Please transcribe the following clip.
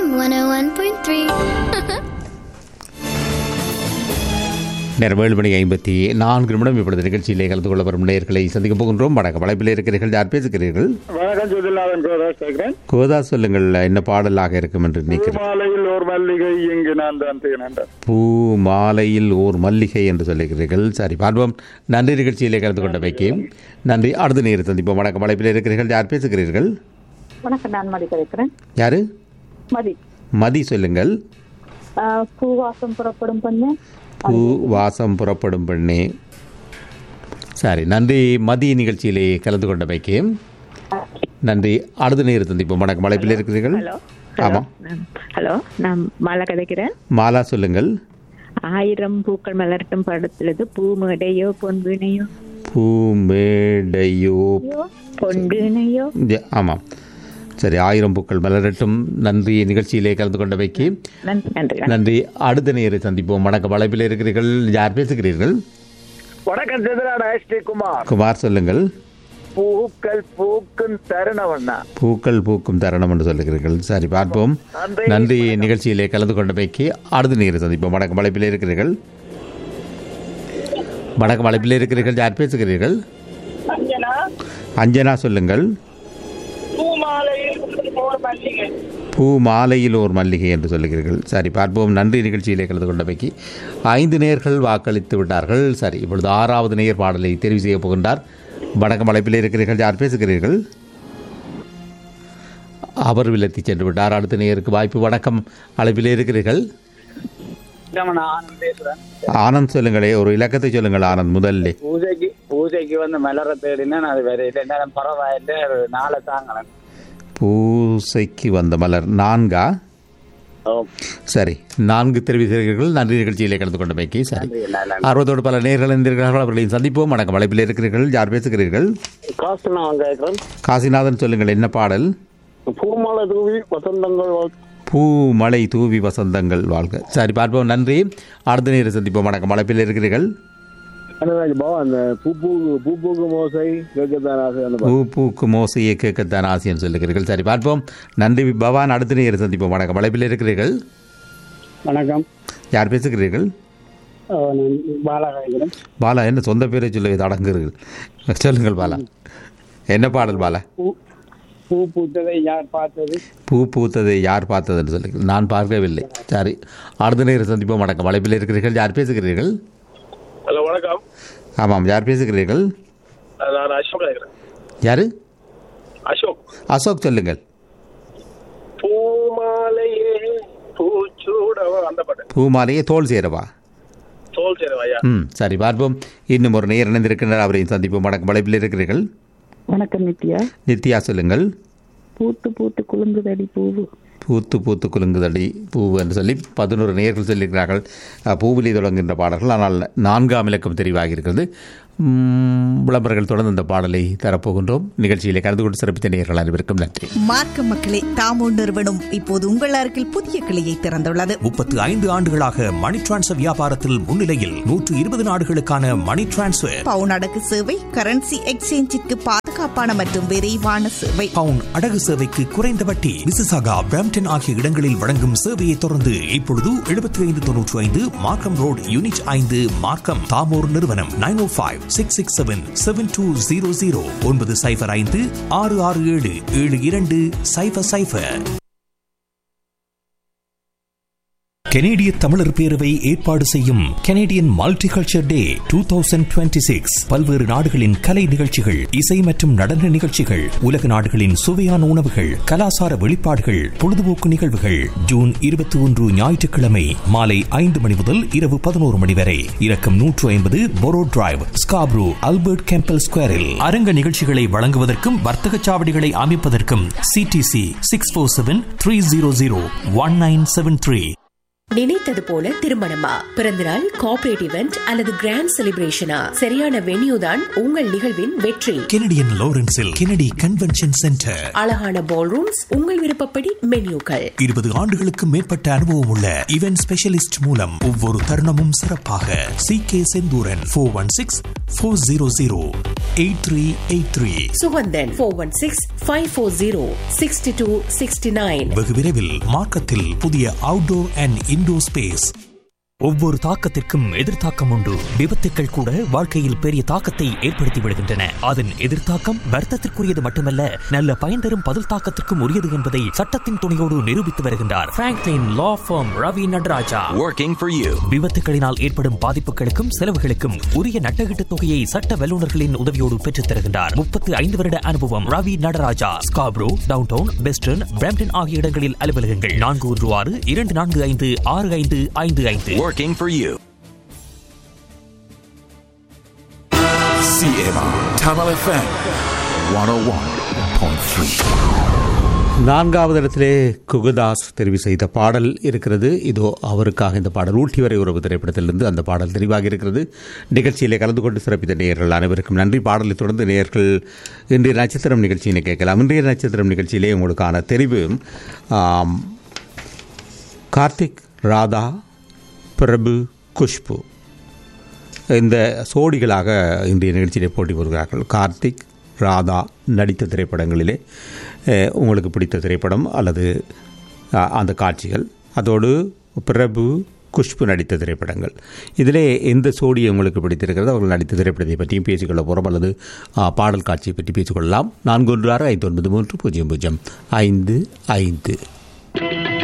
101.3. நேரம் ஏழு மணி ஐம்பத்தி நான்கு நிமிடம் இப்பொழுது நிகழ்ச்சியிலே கலந்து கொள்ள வரும் நேயர்களை சந்திக்க போகின்றோம் வணக்கம் வளைப்பில் இருக்கிறீர்கள் யார் பேசுகிறீர்கள் வணக்கம் சுதில்லாதன் கோதாஸ் கேட்கிறேன் கோதா சொல்லுங்கள் என்ன பாடலாக இருக்கும் என்று நினைக்கிறேன் மாலையில் ஒரு மல்லிகை இங்கு நான் தான் தேனேன் பூ மாலையில் ஓர் மல்லிகை என்று சொல்லுகிறீர்கள் சரி பார்ப்போம் நன்றி நிகழ்ச்சியிலே கலந்து கொண்ட வைக்கி நன்றி அடுத்த நேரம் சந்திப்போம் வணக்கம் வளைப்பில் இருக்கிறீர்கள் யார் பேசுகிறீர்கள் வணக்கம் நான் மதி கிடைக்கிறேன் யாரு மதி மதி சொல்லுங்கள் ஆஹ் பூவாசம் புறப்படும் பண்ணு பூ வாசம் புறப்படும் பெண்ணே சரி நன்றி மதி நிகழ்ச்சியிலே கலந்து கொண்ட வைக்கி நன்றி அடுத்த நேரம் சந்திப்போம் வணக்கம் வளைப்பில் இருக்கிறீர்கள் ஹலோ ஆமாம் ஹலோ நான் மாலா கதைக்கிறேன் மாலா சொல்லுங்கள் ஆயிரம் பூக்கள் மலரட்டும் படத்துலது பூ மேடையோ பொன் வீணையோ பூ மேடையோ பொன் வீணையோ ஜ- ஆமாம் சரி ஆயிரம் பூக்கள் மலரட்டும் நன்றி நிகழ்ச்சியிலே கலந்து கொண்ட வைக்கி நன்றி நன்றி நன்றி அடுத்த நேரை சந்திப்போம் வணக்கம் வளைப்பில் இருக்கிறீர்கள் யார் பேசுகிறீர்கள் வணக்கம் சிதராட ஸ்ரீ குமார் குமார் சொல்லுங்கள் பூக்கள் பூக்கும் தருணவண்ணா பூக்கள் பூக்கும் தருணம் என்று சொல்லுகிறீர்கள் சரி பார்ப்போம் நன்றி. நன்றி நிகழ்ச்சியிலே கலந்து கொண்ட வைக்கி அடுத்த நேரை சந்திப்போம் வணக்கம் வளைப்பில் இருக்கிறீர்கள் வணக்கம் வளைப்பில் இருக்கிறீர்கள் யார் பேசுகிறீர்கள் அஞ்சனா சொல்லுங்கள் பூ மாலையில் ஒரு மல்லிகை என்று சொல்லுகிறீர்கள் சரி பார்ப்போம் நன்றி நிகழ்ச்சியிலே கலந்து கொண்டமைக்கு ஐந்து நேர்கள் வாக்களித்து விட்டார்கள் சரி இப்பொழுது ஆறாவது நேர் பாடலை தெரிவு செய்ய போகின்றார் வணக்கம் அழைப்பில் இருக்கிறீர்கள் யார் பேசுகிறீர்கள் அவர் விலத்தி சென்று விட்டார் அடுத்த நேருக்கு வாய்ப்பு வணக்கம் அழைப்பில் இருக்கிறீர்கள் நான் பேசுறேன் ஆனந்த் சொல்லுங்களே ஒரு இலக்கத்தை சொல்லுங்கள் ஆனந்த் முதல்ல பூஜைக்கு பூஜைக்கு வந்து மலர தேடினேன் அது வேற இல்லை நேரம் பரவாயில்ல ஒரு நாளை தாங்கினேன் பூசைக்கு வந்த மலர் நான்கா ஓ சரி நான்கு தெரிவித்தீர்கள் நன்றி நிகழ்ச்சியிலே கலந்து கொண்டமைக்கு சரி நன்றி, நல்லா ஆர்வத்தோடு பல நேர்கள் இருந்திருக்கிறார்கள் அவர்களையும் சந்திப்போம் வணக்கம் அழைப்பில் இருக்கிறீர்கள் யார் பேசுகிறீர்கள் காசு நான் கேட்கிறேன் காசிநாதன் சொல்லுங்கள் என்ன பாடல் பூமாலை தூவி வசந்தங்கள் வாழ்த்து. பூ மழை தூவி வசந்தங்கள் வாழ்க சரி பார்ப்போம் நன்றி அடுத்த நேரம் சந்திப்போம் வணக்கம் அழைப்பில் இருக்கிறீர்கள் அனுராஜ் பாவா அந்த பூ பூ பூ பூக்கு மோசை கேட்கத்தான் ஆசை அந்த பூ பூக்கு மோசையை கேட்கத்தான் ஆசியன் சொல்லுகிறீர்கள் சரி பார்ப்போம் நன்றி பவான் அடுத்த நேரம் சந்திப்போம் வணக்கம் அழைப்பில் இருக்கிறீர்கள் வணக்கம் யார் பேசுகிறீர்கள் நான் பாலா கேட்கிறேன் பாலா என்ன சொந்த பேரை சொல்ல இது அடங்குறீர்கள் சொல்லுங்கள் பாலா என்ன பாடல் பாலா பூ பூ பூத்ததை யார் பார்த்தது பூ பூத்ததை யார் பார்த்ததுன்னு சொல்லுங்கள் நான் பார்க்கவில்லை சரி அடுத்த நேரம் சந்திப்போம் வணக்கம் அழைப்பில் இருக்கிறீர்கள் யார் பேசுகிறீர்கள் ஹலோ வணக்கம் ஆமாம் யார் பேசுகிறீர்கள் நான் அசோக் கேட்குறேன் யார் அசோக் அசோக் சொல்லுங்கள் பூமாலையே பூச்சூடவா அந்த பாட்டு பூமாலையே தோல் சேரவா தோல் சேரவா ஐயா ம் சரி பார்ப்போம் இன்னும் ஒரு நேர் இணைந்திருக்கின்றார் அவரையும் சந்திப்போம் வணக்கம் அழைப்பில் இருக்கிறீர்கள் வணக்கம் நித்யா நித்யா சொல்லுங்கள் பூத்து பூத்து குலுங்குதடி பூவு பூத்து பூத்து குலுங்குதடி பூ என்று சொல்லி பதினோரு நேர்கள் சொல்லியிருக்கிறார்கள் அஹ், பூவிலே தொடங்குகின்ற பாடல்கள் ஆனால் நான்காம் இலக்கம் தெரிவாகி இருக்கிறது ம், விளம்பரங்கள் தொடர்ந்து இந்த பாடலை தரப்போகின்றோம் நிகழ்ச்சியிலே கலந்து கொண்டு சிறப்பித்த நேர்கள் அனைவருக்கும் நன்றி மார்க்க மக்களே தாமோ நிறுவனம் இப்போது உங்கள் அருகில் புதிய கிளையை திறந்துள்ளது முப்பத்து ஐந்து ஆண்டுகளாக மணி டிரான்ஸ்ஃபர் வியாபாரத்தில் முன்னிலையில் நூற்று இருபது நாடுகளுக்கான மணி டிரான்ஸ்ஃபர் பவுன் அடகு சேவை கரன்சி எக்ஸ்சேஞ்சிற்கு பாதுகாப்பான மற்றும் விரைவான சேவை பவுன் அடகு சேவைக்கு குறைந்த வட்டி மிசிசாகா பிராம்டன் ஆகிய இடங்களில் வழங்கும் சேவையை தொடர்ந்து இப்பொழுது எழுபத்தி ஐந்து தொன்னூற்றி ஐந்து மார்க்கம் ரோடு யூனிட் ஐந்து மார்க்கம் தாமோர் நிறுவனம் nine O five six six seven seven two zero zero ஒன்பது சைஃபர் ஐந்து ஆறு ஆறு ஏழு ஏழு இரண்டு சைஃபர் சைஃபர் கெனேடிய தமிழர் பேரவை ஏற்பாடு செய்யும் Canadian multiculture day two thousand twenty six பல்வேறு நாடுகளின் கலை நிகழ்ச்சிகள் இசை மற்றும் நடன நிகழ்ச்சிகள் உலக நாடுகளின் சுவையான உணவுகள் கலாசார வெளிப்பாடுகள் பொழுதுபோக்கு நிகழ்வுகள் ஜூன் இருபத்தி ஒன்று ஞாயிற்றுக்கிழமை மாலை ஐந்து மணி முதல் இரவு பதினோரு மணி வரை இறக்கம் நூற்று ஐம்பது Borough Drive Scarborough Albert Campbell ஸ்கொயரில் அரங்க நிகழ்ச்சிகளை வழங்குவதற்கும் வர்த்தக சாவடிகளை அமைப்பதற்கும் CTC six four seven three zero zero one nine seven three நினைத்தது போல திருமணமா பிறந்தநாள் கார்ப்பரேட் இவெண்ட் அல்லது கிராண்ட் செலிப்ரேஷனா சரியான வென்யூ தான் உங்கள் நிகழ்வின் வெற்றி கெனடியன் லாரன்ஸில் கெனடி கன்வென்ஷன் சென்டர் அழகான பால் ரூம்ஸ் உங்கள் விருப்பப்படி மென்யூக்கள் இருபது ஆண்டுகளுக்கு மேற்பட்ட அனுபவம் உள்ள இவென்ட் ஸ்பெஷலிஸ்ட் மூலம் ஒவ்வொரு தருணமும் சிறப்பாக C K Senthooran four one six four zero zero eight three eight three Suganthan four one six five four zero sixty two sixty nine வெகு விரைவில் மார்க்கத்தில் புதிய அவுட்டோர் அண்ட் இன்டோர் ஸ்பேஸ் ஒவ்வொரு தாக்கத்திற்கும் எதிர்த்தாக்கம் உண்டு விபத்துக்கள் கூட வாழ்க்கையில் பெரிய தாக்கத்தை ஏற்படுத்தி விடுகின்றன அதன் எதிர்த்தாக்கம் வர்த்தத்திற்குரியது மட்டுமல்ல நல்ல பயன் தரும் பதில் தாக்கத்திற்கும் உரியது என்பதை சட்டத்தின் துணையோடு நிரூபித்து வருகின்றார் Franklin law firm Ravi Nataraja Working for you. விபத்துகளினால் ஏற்படும் பாதிப்புகளுக்கும் செலவுகளுக்கும் உரிய நட்டகீட்டு தொகையை சட்ட வல்லுநர்களின் உதவியோடு பெற்றுத் தருகின்றார் முப்பத்தி ஐந்து வருட அனுபவம் Ravi Nataraja Scarborough downtown Western Brampton ஆகிய இடங்களில் அலுவலகங்கள் நான்கு ஒன்று ஆறு இரண்டு நான்கு ஐந்து ஆறு ஐந்து ஐந்து ஐந்து Working for you. CMR Tamil FM 101.3. நான்காவது இடத்திலே குகுதாஸ் தெரிவு செய்த பாடல் இருக்கிறது இதோ அவருக்காக இந்த பாடல் ஊட்டி வரை உறவு திரைப்படத்திலிருந்து அந்த பாடல் தெரிவாகி இருக்கிறது நிகழ்ச்சியிலே கலந்து கொண்டு சிறப்பித்த நேயர்கள் அனைவருக்கும் நன்றி பாடலை தொடர்ந்து நேயர்கள் இன்றைய நட்சத்திரம் நிகழ்ச்சியினை கேட்கலாம் இன்றைய நட்சத்திரம் நிகழ்ச்சியிலே உங்களுக்கான தெரிவு ஆம், கார்த்திக் ராதா பிரபு குஷ்பு இந்த சோடிகளாக இன்றைய நிகழ்ச்சியிலே போட்டி போடுகிறார்கள் கார்த்திக் ராதா நடித்த திரைப்படங்களிலே அஹ், உங்களுக்கு பிடித்த திரைப்படம் அல்லது அஹ், அந்த காட்சிகள் அதோடு பிரபு குஷ்பு நடித்த திரைப்படங்கள் இதிலே எந்த சோடி உங்களுக்கு பிடித்திருக்கிறது அவர்கள் நடித்த திரைப்படத்தை பற்றியும் பேசிக்கொள்ள போகிறோம் அல்லது அஹ், பாடல் காட்சியை பற்றி பேசிக்கொள்ளலாம் நான்கு ஒன்று ஆறு ஐந்து ஒன்பது மூன்று பூஜ்ஜியம் பூஜ்ஜியம் ஐந்து ஐந்து